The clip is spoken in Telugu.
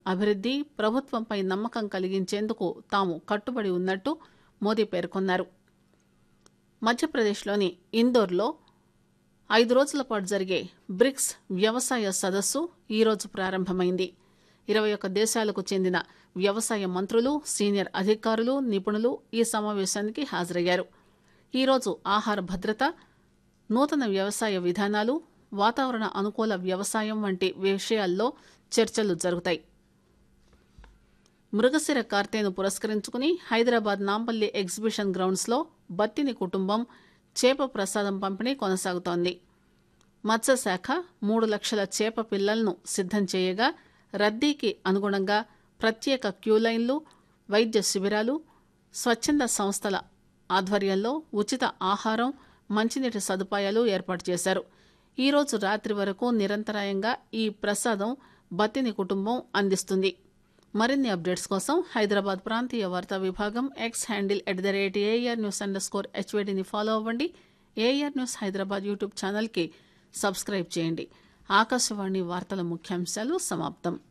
అభివృద్ది ప్రభుత్వంపై నమ్మకం కలిగించేందుకు తాము కట్టుబడి ఉన్నట్టు మోదీ పేర్కొన్నారు మధ్యప్రదేశ్లోని ఇందోర్లో ఐదు రోజుల పాటు జరిగే బ్రిక్స్ వ్యవసాయ సదస్సు ఈరోజు ప్రారంభమైంది ఇరవై ఒక్క దేశాలకు చెందిన వ్యవసాయ మంత్రులు సీనియర్ అధికారులు నిపుణులు ఈ సమావేశానికి హాజరయ్యారు ఈరోజు ఆహార భద్రత నూతన వ్యవసాయ విధానాలు వాతావరణ అనుకూల వ్యవసాయం వంటి విషయాల్లో చర్చలు జరుగుతాయి మృగశిర కార్తెను పురస్కరించుకుని హైదరాబాద్ నాంపల్లి ఎగ్జిబిషన్ గ్రౌండ్స్లో బత్తిని కుటుంబం చేప ప్రసాదం పంపిణీ కొనసాగుతోంది మత్స్యశాఖ మూడు లక్షల చేప పిల్లలను సిద్దం చేయగా రద్దీకి అనుగుణంగా ప్రత్యేక క్యూలైన్లు వైద్య శిబిరాలు స్వచ్ఛంద సంస్థల ఆధ్వర్యంలో ఉచిత ఆహారం మంచినీటి సదుపాయాలు ఏర్పాటు చేశారు ఈరోజు రాత్రి వరకు నిరంతరాయంగా ఈ ప్రసాదం బత్తిని కుటుంబం అందిస్తుంది మరిన్ని అప్డేట్స్ కోసం హైదరాబాద్ ప్రాంతీయ వార్తా విభాగం X handle at the rate AIR news under score హెచ్వేడిని ఫాలో అవ్వండి ఏఆర్ న్యూస్ హైదరాబాద్ యూట్యూబ్ ఛానల్కి సబ్స్క్రైబ్ చేయండి ఆకాశవాణి వార్తల ముఖ్యాంశాలు సమాప్తం